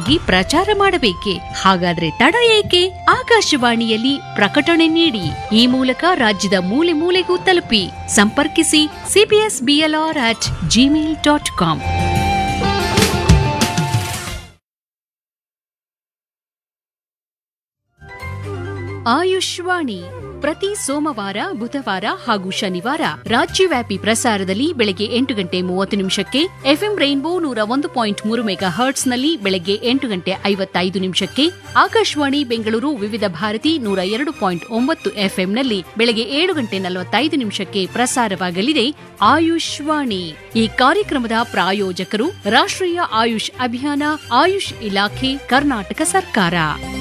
ಉಚಿತವಾಗಿ ಪ್ರಚಾರ ಮಾಡಬೇಕೆ ಹಾಗಾದ್ರೆ ತಡ ಏಕೆ ಆಕಾಶವಾಣಿಯಲ್ಲಿ ಪ್ರಕಟಣೆ ನೀಡಿ ಈ ಮೂಲಕ ರಾಜ್ಯದ ಮೂಲೆ ಮೂಲೆಗೂ ತಲುಪಿ ಸಂಪರ್ಕಿಸಿ CBS BLR at Gmail dot com Ayushvani ಪ್ರತಿ ಸೋಮವಾರ ಬುಧವಾರ ಹಾಗೂ ಶನಿವಾರ ರಾಜ್ಯವ್ಯಾಪಿ ಪ್ರಸಾರದಲ್ಲಿ ಬೆಳಗ್ಗೆ ಎಂಟು ಗಂಟೆ ಮೂವತ್ತು ನಿಮಿಷಕ್ಕೆ ಎಫ್ಎಂ ರೈನ್ಬೋ ನೂರ ಒಂದು ಪಾಯಿಂಟ್ ಮೂರು ಮೆಗಾ ಹರ್ಟ್ಸ್ನಲ್ಲಿ ಬೆಳಗ್ಗೆ ಎಂಟು ಗಂಟೆ ಐವತ್ತೈದು ನಿಮಿಷಕ್ಕೆ ಆಕಾಶವಾಣಿ ಬೆಂಗಳೂರು ವಿವಿಧ ಭಾರತಿ ನೂರ ಎರಡು ಪಾಯಿಂಟ್ ಒಂಬತ್ತು ಎಫ್ಎಂನಲ್ಲಿ ಬೆಳಗ್ಗೆ ಏಳು ಗಂಟೆ ನಲವತ್ತೈದು ನಿಮಿಷಕ್ಕೆ ಪ್ರಸಾರವಾಗಲಿದೆ ಆಯುಷ್ವಾಣಿ ಈ ಕಾರ್ಯಕ್ರಮದ ಪ್ರಾಯೋಜಕರು ರಾಷ್ಟ್ರೀಯ ಆಯುಷ್ ಅಭಿಯಾನ ಆಯುಷ್ ಇಲಾಖೆ ಕರ್ನಾಟಕ ಸರ್ಕಾರ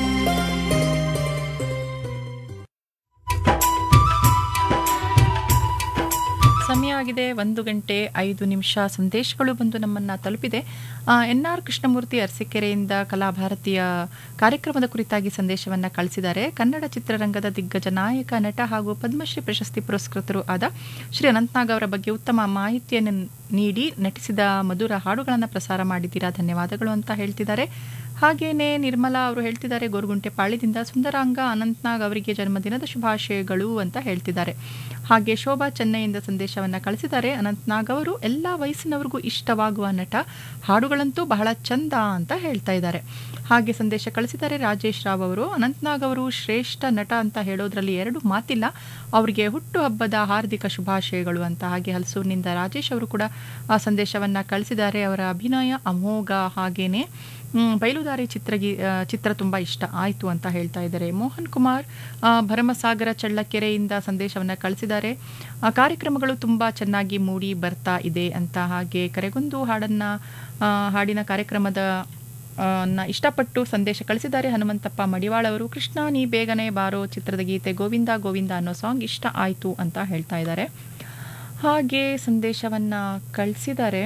ಸಮಯ ಆಗಿದೆ ಒಂದು ಗಂಟೆ ಐದು ನಿಮಿಷ ಸಂದೇಶಗಳು ಬಂದು ನಮ್ಮನ್ನು ತಲುಪಿದೆ ಎನ್ ಆರ್ ಕೃಷ್ಣಮೂರ್ತಿ ಅರಸೀಕೆರೆಯಿಂದ ಕಲಾಭಾರತಿಯ ಕಾರ್ಯಕ್ರಮದ ಕುರಿತಾಗಿ ಸಂದೇಶವನ್ನು ಕಳಿಸಿದ್ದಾರೆ ಕನ್ನಡ ಚಿತ್ರರಂಗದ ದಿಗ್ಗಜ ನಾಯಕ ನಟ ಹಾಗೂ ಪದ್ಮಶ್ರೀ ಪ್ರಶಸ್ತಿ ಪುರಸ್ಕೃತರು ಆದ ಶ್ರೀ ಅನಂತನಾಗ್ ಅವರ ಬಗ್ಗೆ ಉತ್ತಮ ಮಾಹಿತಿಯನ್ನು ನೀಡಿ ನಟಿಸಿದ ಮಧುರ ಹಾಡುಗಳನ್ನು ಪ್ರಸಾರ ಮಾಡಿದ್ದೀರಾ ಧನ್ಯವಾದಗಳು ಅಂತ ಹೇಳ್ತಿದ್ದಾರೆ ಹಾಗೇನೆ ನಿರ್ಮಲಾ ಅವರು ಹೇಳ್ತಿದ್ದಾರೆ ಗೋರುಗುಂಟೆ ಪಾಳ್ಯದಿಂದ ಸುಂದರಾಂಗ ಅನಂತನಾಗ್ ಅವರಿಗೆ ಜನ್ಮದಿನದ ಶುಭಾಶಯಗಳು ಅಂತ ಹೇಳ್ತಿದ್ದಾರೆ ಹಾಗೆ ಶೋಭಾ ಚೆನ್ನೈಯಿಂದ ಸಂದೇಶವನ್ನು ಕಳಿಸಿದ್ದಾರೆ ಅನಂತನಾಗ್ ಅವರು ಎಲ್ಲ ವಯಸ್ಸಿನವರಿಗೂ ಇಷ್ಟವಾಗುವ ನಟ ಹಾಡುಗಳಂತೂ ಬಹಳ ಚಂದ ಅಂತ ಹೇಳ್ತಾ ಇದ್ದಾರೆ ಹಾಗೆ ಸಂದೇಶ ಕಳಿಸಿದ್ದಾರೆ ರಾಜೇಶ್ ರಾವ್ ಅವರು ಅನಂತನಾಗ್ ಅವರು ಶ್ರೇಷ್ಠ ನಟ ಅಂತ ಹೇಳೋದ್ರಲ್ಲಿ ಎರಡು ಮಾತಿಲ್ಲ ಅವರಿಗೆ ಹುಟ್ಟುಹಬ್ಬದ ಹಾರ್ದಿಕ ಶುಭಾಶಯಗಳು ಅಂತ ಹಾಗೆ ಹಲಸೂರಿನಿಂದ ರಾಜೇಶ್ ಅವರು ಕೂಡ ಆ ಸಂದೇಶವನ್ನು ಕಳಿಸಿದ್ದಾರೆ ಅವರ ಅಭಿನಯ ಅಮೋಘ ಹಾಗೇನೆ ಮ್, ಬಯಲುದಾರಿ ಚಿತ್ರಗಿ ಆ, ಚಿತ್ರ ತುಂಬ ಇಷ್ಟ ಆಯಿತು ಅಂತ ಹೇಳ್ತಾ ಇದ್ದಾರೆ ಮೋಹನ್ ಕುಮಾರ್ ಆ, ಭರಮಸಾಗರ ಚಳ್ಳಕೆರೆಯಿಂದ ಸಂದೇಶವನ್ನು ಕಳಿಸಿದ್ದಾರೆ ಆ, ಕಾರ್ಯಕ್ರಮಗಳು ತುಂಬ ಚೆನ್ನಾಗಿ ಮೂಡಿ ಬರ್ತಾ ಇದೆ ಅಂತ ಹಾಗೆ ಕರೆಗೊಂದು ಹಾಡನ್ನು ಹಾಡಿನ ಕಾರ್ಯಕ್ರಮದ ಆ, ನ ಇಷ್ಟಪಟ್ಟು ಸಂದೇಶ ಕಳಿಸಿದ್ದಾರೆ ಹನುಮಂತಪ್ಪ ಮಡಿವಾಳ ಅವರು ಕೃಷ್ಣ ನೀ ಬೇಗನೆ ಬಾರೋ ಚಿತ್ರದ ಗೀತೆ ಗೋವಿಂದ ಗೋವಿಂದ ಅನ್ನೋ ಸಾಂಗ್ ಇಷ್ಟ ಆಯಿತು ಅಂತ ಹೇಳ್ತಾ ಇದ್ದಾರೆ ಹಾಗೆ ಸಂದೇಶವನ್ನು ಕಳಿಸಿದ್ದಾರೆ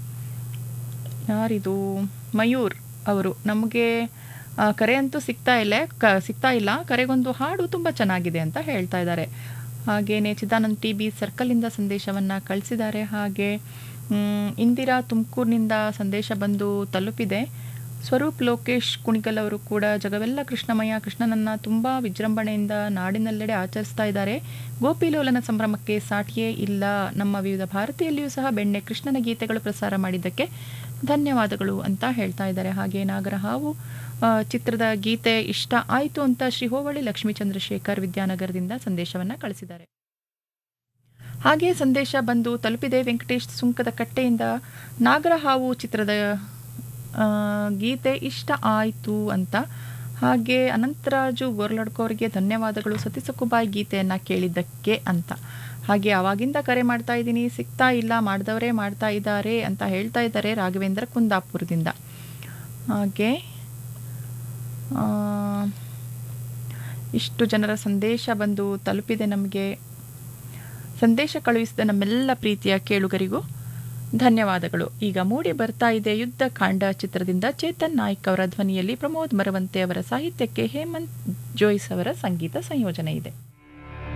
ಯಾರಿದು ಮಯೂರ್ ಅವರು ನಮಗೆ ಆ, ಕರೆ ಅಂತೂ ಸಿಗ್ತಾ ಇಲ್ಲ ಕ ಸಿಗ್ತಾ ಇಲ್ಲ ಕರೆಗೊಂದು ಹಾಡು ತುಂಬ ಚೆನ್ನಾಗಿದೆ ಅಂತ ಹೇಳ್ತಾ ಇದ್ದಾರೆ ಹಾಗೇನೆ ಚಿದಾನಂದ್ ಟಿ ಬಿ ಸರ್ಕಲಿಂದ ಸಂದೇಶವನ್ನು ಕಳಿಸಿದ್ದಾರೆ ಹಾಗೆ ಮ್, ಇಂದಿರಾ ತುಮಕೂರಿನಿಂದ ಸಂದೇಶ ಬಂದು ತಲುಪಿದೆ ಸ್ವರೂಪ್ ಲೋಕೇಶ್ ಕುಣಿಗಲ್ ಅವರು ಕೂಡ ಜಗವೆಲ್ಲ ಕೃಷ್ಣಮಯ ಕೃಷ್ಣನನ್ನ ತುಂಬ ವಿಜೃಂಭಣೆಯಿಂದ ನಾಡಿನೆಲ್ಲೆಡೆ ಆಚರಿಸ್ತಾ ಇದ್ದಾರೆ ಗೋಪಿಲೋಲನ ಸಂಭ್ರಮಕ್ಕೆ ಸಾಟಿಯೇ ಇಲ್ಲ ನಮ್ಮ ವಿವಿಧ ಭಾರತೀಯಲ್ಲಿಯೂ ಸಹ ಬೆಣ್ಣೆ ಕೃಷ್ಣನ ಗೀತೆಗಳು ಪ್ರಸಾರ ಮಾಡಿದ್ದಕ್ಕೆ ಧನ್ಯವಾದಗಳು ಅಂತ ಹೇಳ್ತಾ ಇದ್ದಾರೆ ಹಾಗೆ ನಾಗರಹಾವು ಆ, ಚಿತ್ರದ ಗೀತೆ ಇಷ್ಟ ಆಯಿತು ಅಂತ ಶ್ರೀ ಹೋಬಳಿ ಲಕ್ಷ್ಮೀ ಚಂದ್ರಶೇಖರ್ ವಿದ್ಯಾನಗರದಿಂದ ಸಂದೇಶವನ್ನು ಕಳಿಸಿದ್ದಾರೆ ಹಾಗೆ ಸಂದೇಶ ಬಂದು ತಲುಪಿದೆ ವೆಂಕಟೇಶ್ ಸುಂಕದ ಕಟ್ಟೆಯಿಂದ ನಾಗರಹಾವು ಚಿತ್ರದ ಆ, ಗೀತೆ ಇಷ್ಟ ಆಯಿತು ಅಂತ ಹಾಗೆ ಅನಂತರಾಜು ಗೋರ್ಲಡ್ಕೋರಿಗೆ ಧನ್ಯವಾದಗಳು ಸತಿಸಕುಬಾಯಿ ಗೀತೆಯನ್ನು ಕೇಳಿದ್ದಕ್ಕೆ ಅಂತ ಹಾಗೆ ಅವಾಗಿಂದ ಕರೆ ಮಾಡ್ತಾ ಇದ್ದೀನಿ ಸಿಗ್ತಾ ಇಲ್ಲ ಮಾಡಿದವರೇ ಮಾಡ್ತಾ ಇದ್ದಾರೆ ಅಂತ ಹೇಳ್ತಾ ಇದ್ದಾರೆ ರಾಘವೇಂದ್ರ ಕುಂದಾಪುರದಿಂದ ಹಾಗೆ ಆ, ಇಷ್ಟು ಜನರ ಸಂದೇಶ ಬಂದು ತಲುಪಿದೆ ನಮಗೆ ಸಂದೇಶ ಕಳುಹಿಸಿದ ನಮ್ಮೆಲ್ಲ ಪ್ರೀತಿಯ ಕೇಳುಗರಿಗೂ ಧನ್ಯವಾದಗಳು ಈಗ ಮೂಡಿ ಬರ್ತಾ ಇದೆ ಯುದ್ಧ ಕಾಂಡ ಚಿತ್ರದಿಂದ ಚೇತನ್ ನಾಯ್ಕ್ ಅವರ ಧ್ವನಿಯಲ್ಲಿ ಪ್ರಮೋದ್ ಮರವಂತೆ ಅವರ ಸಾಹಿತ್ಯಕ್ಕೆ ಹೇಮಂತ್ ಜೋಯ್ಸ್ ಅವರ ಸಂಗೀತ ಸಂಯೋಜನೆ ಇದೆ